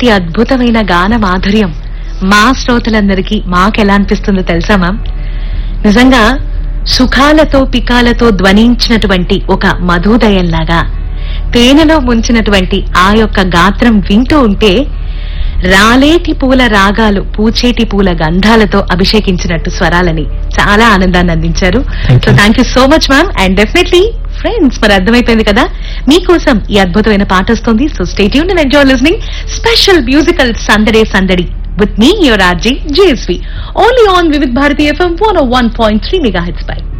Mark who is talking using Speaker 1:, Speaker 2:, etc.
Speaker 1: ఇంతటి అద్భుతమైన గాన మాధుర్యం మా శ్రోతలందరికీ మాకెలా అనిపిస్తుందో తెలుసా మ్యామ్ నిజంగా సుఖాలతో పికాలతో ధ్వనించినటువంటి ఒక మధుదయంలాగా తేనెలో ముంచినటువంటి ఆ యొక్క గాత్రం వింటూ ఉంటే రాలేటి పూల రాగాలు పూచేటి పూల గంధాలతో అభిషేకించినట్టు స్వరాలని చాలా ఆనందాన్ని అందించారు
Speaker 2: Thank
Speaker 1: సో
Speaker 2: you.
Speaker 1: Thank you so much ma'am and definitely friends మరి అర్థమైపోయింది కదా మీకోసం ఈ అద్భుతమైన పాట వస్తుంది సో స్టేట్ యూన్ and enjoy listening special musical సందడే సందడి with me your RJ JSV only on Vividh Bharati FM one one point three mega హెచ్ పై